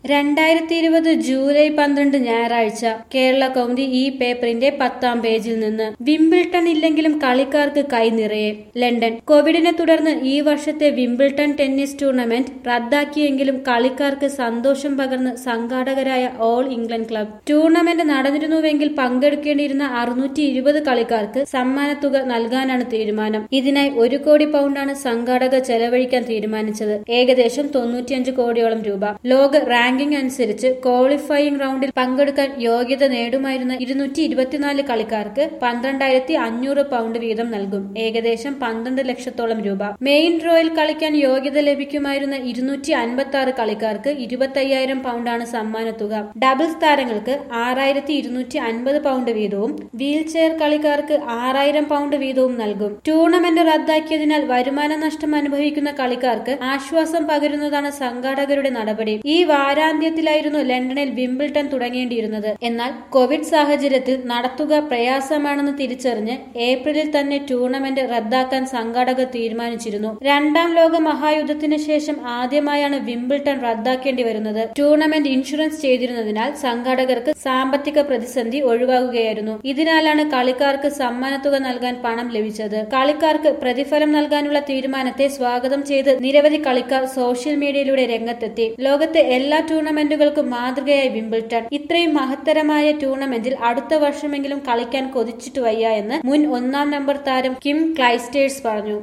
രണ്ടായിരത്തി ഇരുപത് ജൂലൈ പന്ത്രണ്ട് ഞായറാഴ്ച കേരള കൗമുദി ഈ പേപ്പറിന്റെ പത്താം പേജിൽ നിന്ന് വിംബിൾട്ടൺ ഇല്ലെങ്കിലും കളിക്കാർക്ക് കൈ നിറയെ ലണ്ടൻ കോവിഡിനെ തുടർന്ന് ഈ വർഷത്തെ വിംബിൾട്ടൺ ടെന്നീസ് ടൂർണമെന്റ് റദ്ദാക്കിയെങ്കിലും കളിക്കാർക്ക് സന്തോഷം പകർന്ന് സംഘാടകരായ ഓൾ ഇംഗ്ലണ്ട് ക്ലബ് ടൂർണമെന്റ് നടന്നിരുന്നുവെങ്കിൽ പങ്കെടുക്കേണ്ടിയിരുന്ന അറുന്നൂറ്റി ഇരുപത് കളിക്കാർക്ക് സമ്മാനത്തുക നൽകാനാണ് തീരുമാനം ഇതിനായി ഒരു കോടി പൗണ്ടാണ് സംഘാടകർ ചെലവഴിക്കാൻ തീരുമാനിച്ചത് ഏകദേശം തൊണ്ണൂറ്റിയഞ്ച് കോടിയോളം രൂപ ലോക റാങ്കിംഗ് അനുസരിച്ച് ക്വാളിഫയിംഗ് റൗണ്ടിൽ പങ്കെടുക്കാൻ യോഗ്യത നേടുമായിരുന്ന ഇരുന്നൂറ്റി ഇരുപത്തിനാല് കളിക്കാർക്ക് പന്ത്രണ്ടായിരത്തി അഞ്ഞൂറ് പൗണ്ട് വീതം നൽകും ഏകദേശം പന്ത്രണ്ട് ലക്ഷത്തോളം രൂപ മെയിൻ ഡ്രോയിൽ കളിക്കാൻ യോഗ്യത ലഭിക്കുമായിരുന്ന ഇരുന്നൂറ്റി അൻപത്തി ആറ് കളിക്കാർക്ക് ഇരുപത്തയ്യായിരം പൗണ്ടാണ് സമ്മാനത്തുക ഡബിൾസ് താരങ്ങൾക്ക് ആറായിരത്തി ഇരുന്നൂറ്റി അൻപത് പൗണ്ട് വീതവും വീൽ ചെയർ കളിക്കാർക്ക് ആറായിരം പൗണ്ട് വീതവും നൽകും ടൂർണമെന്റ് റദ്ദാക്കിയതിനാൽ വരുമാന നഷ്ടം അനുഭവിക്കുന്ന കളിക്കാർക്ക് ആശ്വാസം പകരുന്നതാണ് സംഘാടകരുടെ നടപടി ഈ വാരാന്ത്യത്തിലായിരുന്നു ലണ്ടനിൽ വിംബിൾട്ടൺ തുടങ്ങേണ്ടിയിരുന്നത് എന്നാൽ കോവിഡ് സാഹചര്യത്തിൽ നടത്തുക പ്രയാസമാണെന്ന് തിരിച്ചറിഞ്ഞ് ഏപ്രിലിൽ തന്നെ ടൂർണമെന്റ് റദ്ദാക്കാൻ സംഘാടകർ തീരുമാനിച്ചിരുന്നു രണ്ടാം ലോക മഹായുദ്ധത്തിന് ശേഷം ആദ്യമായാണ് വിംബിൾട്ടൺ റദ്ദാക്കേണ്ടി വരുന്നത് ടൂർണമെന്റ് ഇൻഷുറൻസ് ചെയ്തിരുന്നതിനാൽ സംഘാടകർക്ക് സാമ്പത്തിക പ്രതിസന്ധി ഒഴിവാകുകയായിരുന്നു ഇതിനാലാണ് കളിക്കാർക്ക് സമ്മാനത്തുക നൽകാൻ പണം ലഭിച്ചത് കളിക്കാർക്ക് പ്രതിഫലം നൽകാനുള്ള തീരുമാനത്തെ സ്വാഗതം ചെയ്ത് നിരവധി കളിക്കാർ സോഷ്യൽ മീഡിയയിലൂടെ രംഗത്തെത്തി ലോകത്തെ എല്ലാ ടൂർണമെന്റുകൾക്കും മാതൃകയായി വിംബിൾട്ടൺ ഇത്രയും മഹത്തരമായ ടൂർണമെന്റിൽ അടുത്ത വർഷമെങ്കിലും കളിക്കാൻ കൊതിച്ചിട്ട് വയ്യ എന്ന് മുൻ ഒന്നാം നമ്പർ താരം കിം ക്ലൈസ്റ്റേഴ്സ് പറഞ്ഞു